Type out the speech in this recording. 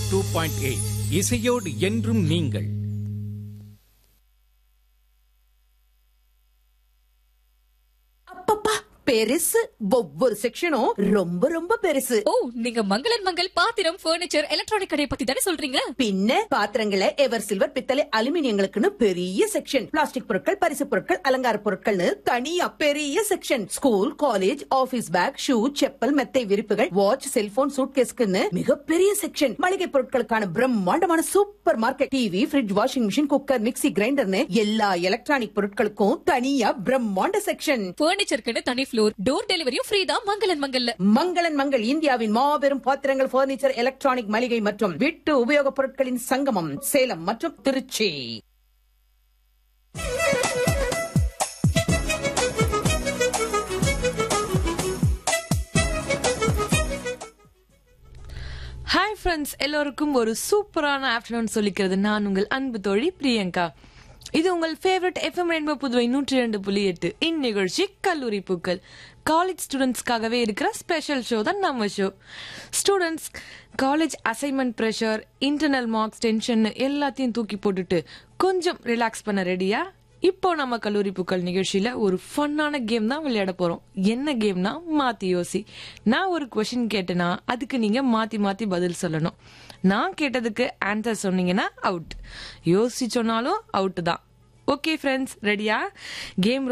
two point eight இசையோடு என்றும் நீங்கள் அப்பப்பா பெருசு ஒவ்வொரு செக்ஷனும் ரொம்ப ரொம்ப பெருசு ஓ நீங்க மங்களன் மங்கள் பாத்திரம் பர்னிச்சர் எலக்ட்ரானிக் கடையை பத்தி தானே சொல்றீங்க பின்ன பாத்திரங்களை எவர் சில்வர் பித்தளை அலுமினியங்களுக்குன்னு பெரிய செக்ஷன் பிளாஸ்டிக் பொருட்கள் பரிசு பொருட்கள் அலங்கார பொருட்கள்னு தனியா பெரிய section school college office bag shoe chappal மெத்தை விரிப்புகள் வாட்ச் செல்போன் சூட்கேஸ்க்குன்னு மிகப்பெரிய செக்ஷன் மளிகை பொருட்களுக்கான பிரம்மாண்டமான super market TV fridge washing machine cooker mixie கிரைண்டர்னு எல்லா எலக்ட்ரானிக் பொருட்களுக்கும் தனியா பிரம்மாண்ட செக்ஷன் பர்னிச்சருக்குன்னு தனி ஃப்ளோர் டோர் டெலிவரியும் ஃப்ரீ தான் மங்களன் மங்கல்ல மங்களன் மங்கள் இந்தியாவின் மாபெரும் பாத்திரங்கள் பர்னிச்சர் எலக்ட்ரானிக் மளிகை மற்றும் வீட்டு உபயோகப் பொருட்களின் சங்கமம் சேலம் மற்றும் திருச்சி ஹாய் ஃப்ரெண்ட்ஸ் எல்லோருக்கும் ஒரு சூப்பரான ஆஃப்டர்நூன் சொல்லிக்கிறது நான் உங்கள் அன்பு தோழி பிரியங்கா இது உங்கள் ஃபேவரட் எஃப்எம் ரெயின்போ புதுவை நூற்றி ரெண்டு புள்ளி எட்டு இந்நிகழ்ச்சி கல்லூரி பூக்கள் காலேஜ் ஸ்டூடெண்ட்ஸ்க்காகவே இருக்கிற ஸ்பெஷல் ஷோ தான் நம்ம show students college assignment pressure internal marks tension எல்லாத்தையும் தூக்கி போட்டுட்டு கொஞ்சம் ரிலாக்ஸ் பண்ண ரெடியா இப்போ நம்ம கல்லூரி பூக்கள் நிகழ்ச்சியில ஒரு ஃபன்னான கேம் தான் விளையாட போறோம் என்ன கேம்னா மாத்தி யோசி நான் ஒரு கொஷின் கேட்டேனா அதுக்கு நீங்க மாத்தி மாத்தி பதில் சொல்லணும் நான் கேட்டதுக்கு ஆன்சர் சொன்னீங்கன்னா அவுட் யோசி சொன்னாலும் அவுட் தான் ஓகே ஃப்ரெண்ட்ஸ் ரெடியா கேம்